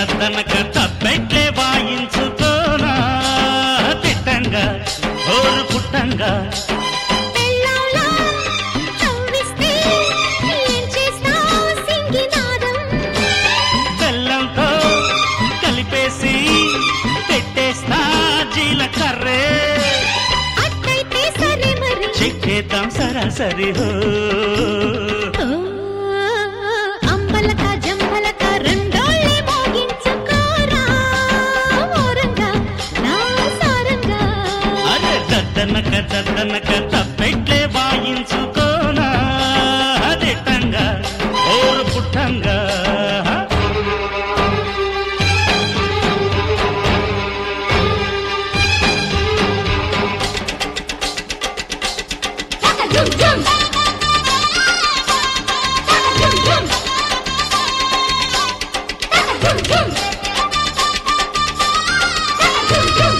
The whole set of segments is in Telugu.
దద్దనక తప్పెట్లే వాయించుకోనా తిట్టంగా ఓరు పుట్టంగా పెళ్ళాలా చౌవిస్తే ఏం చేస్తావు సింగినాదం బెల్లంతో కలిపేసి పెట్టేస్తా జీలకర్రే అట్టయితే సరే మరి చెక్కేద్దాం సరాసరి హో ఓ, అంబలక జంబలక రెండోళ్ళే మోగించుకోరా ఓరంగా నా సారంగా అరే దద్దనక దద్దనక తప్పెట్లే వాయించుకోనా దిట్టంగా ఓరు పుట్టంగా జుమ్ జుమ్ జుమ్ జుమ్ జుమ్ జుమ్ జుమ్ జుమ్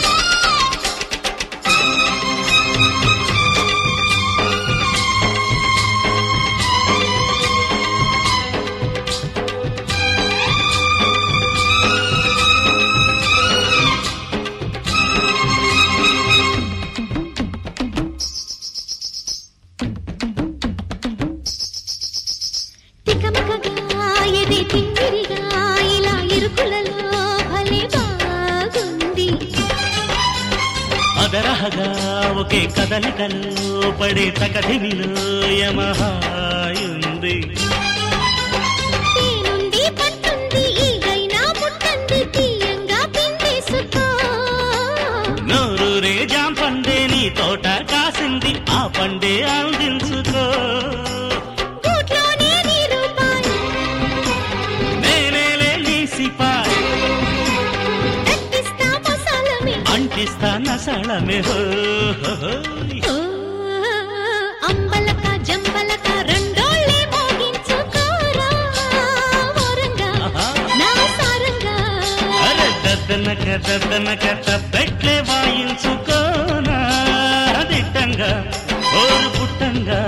తికమకగా ఎదే తిమ్మిరిగా ఇలా ఇరుకులలో భలే బాగుంది అదరహగా ఒకే కదలికలు పడే తకధిమిలో యమహాయుంది తేనుంది పట్టుంది ఈగైనా పుట్టంది తీయంగా పిండేసుకో నోరూరే జాంపండే నీ తోట కాసింది ఆ పండే అందించుకో గూట్లోనే నీ రూపాయి నేనేలే నీ సిపాయ్ దక్కిస్తా మసాలమే అంటిస్తా నసళమే హో హో, హో. ఓ, అంబలక జంబలక రెండోళ్ళే మోగించుకోరా ఓరంగా ఆహా. నా సారంగా అరే దద్దనక దద్దనక తప్పెట్లే వాయించుకోనా దిట్టంగా ఓరు పుట్టంగా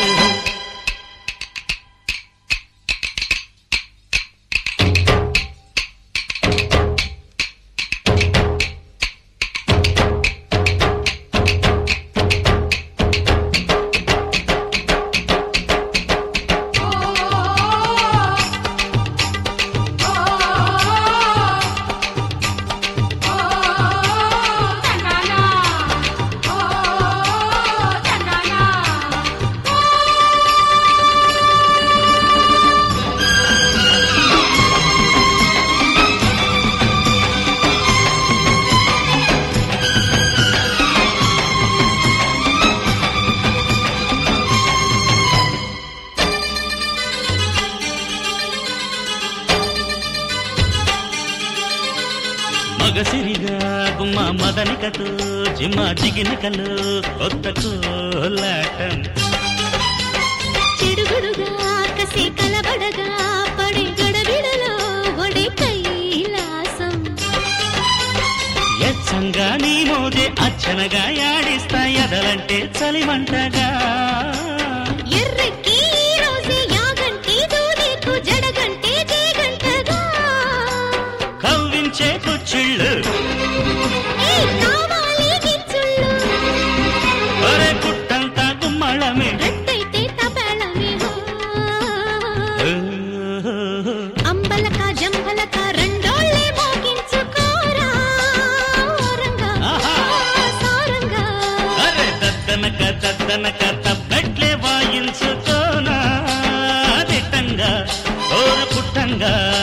మగసిరిగా గుమ్మ మదనికతో జిమ్మ జిగినకలు కొత్త కోలాటం చిడుగుడుగా కసి కలబడగా పడే గడబిడలో ఒడే కైలాసం ఎచ్చంగా నీ మోదే అచ్చనగా యాడిస్తా ఎదలంటే చలిమంటగా ఎర్రెక్కి ఈ రోజే యాగంటి దూదీకు జడగంటే జేగంటగా కవ్వించే కుచ్చిళ్ళు ఏ కావాలి గిచ్చుళ్ళు ఒరే పుట్టంతా గుమ్మళమే రట్టయితే తపేళమే హో. అంబలక జంబలక రెండోళ్ళే మోగించుకోరా ఓరంగా ఆహా. సారంగా అరే దద్దనక దద్దనక తప్పెట్లే వాయించుకోనా దిట్టంగా ఓరు పుట్టంగా